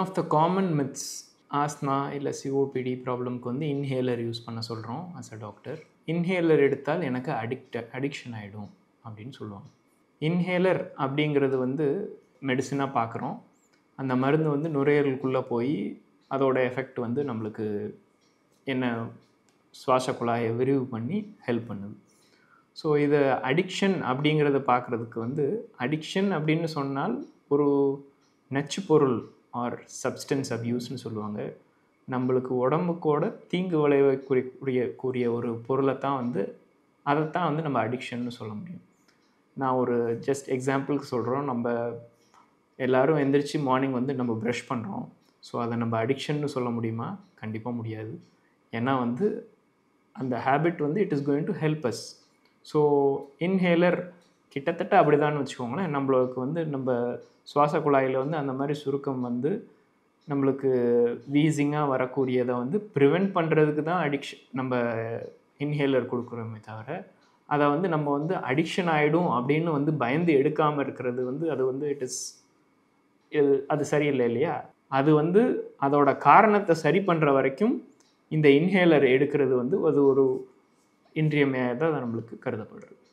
of the common myths asthma இல்லை COPD ப்ராப்ளம்க்கு வந்து இன்ஹேலர் யூஸ் பண்ண சொல்கிறோம் அஸ் அ டாக்டர் இன்ஹேலர் எடுத்தால் எனக்கு அடிக்ட் அடிக்ஷன் ஆகிடும் அப்படின்னு சொல்லுவாங்க இன்ஹேலர் அப்படிங்கிறது வந்து மெடிசனாக பார்க்குறோம் அந்த மருந்து வந்து நுரையீரலுக்குள்ளே போய் அதோட எஃபெக்ட் வந்து நம்மளுக்கு என்ன சுவாச குழாயை விரிவு பண்ணி ஹெல்ப் பண்ணுது ஸோ இது அடிக்ஷன் அப்படிங்கிறத பார்க்குறதுக்கு வந்து அடிக்ஷன் அப்படின்னு சொன்னால் ஒரு நச்சு பொருள் ஆர் சப்ஸ்டன்ஸ் அப்யூஸ்னு சொல்லுவாங்க நம்மளுக்கு உடம்புக்கோட தீங்கு விளைவிக்கூடிய கூடிய ஒரு பொருளை தான் வந்து அதைத்தான் வந்து நம்ம அடிக்ஷன்னு சொல்ல முடியும் நான் ஒரு ஜஸ்ட் எக்ஸாம்பிளுக்கு சொல்கிறோம் நம்ம எல்லோரும் எந்திரிச்சு மார்னிங் வந்து நம்ம ப்ரஷ் பண்ணுறோம் ஸோ அதை நம்ம அடிக்ஷன்னு சொல்ல முடியுமா கண்டிப்பாக முடியாது ஏன்னா வந்து அந்த ஹேபிட் வந்து it is going to help us so inhaler கிட்டத்தட்ட அப்படி தான் வச்சுக்கோங்களேன் நம்மளுக்கு வந்து நம்ம சுவாச குழாயில் வந்து அந்த மாதிரி சுருக்கம் வந்து நம்மளுக்கு வீசிங்காக வரக்கூடியதை வந்து ப்ரிவெண்ட் பண்ணுறதுக்கு தான் அடிக்ஷன் நம்ம இன்ஹேலர் கொடுக்குறோமே தவிர அதை வந்து நம்ம வந்து அடிக்ஷன் ஆகிடும் அப்படின்னு வந்து பயந்து எடுக்காமல் இருக்கிறது வந்து அது வந்து இட் இஸ் இது அது சரியில்லை இல்லையா அது வந்து அதோட காரணத்தை சரி பண்ணுற வரைக்கும் இந்த இன்ஹேலர் எடுக்கிறது வந்து அது ஒரு இன்றியமையாத நம்மளுக்கு கருதப்படுறது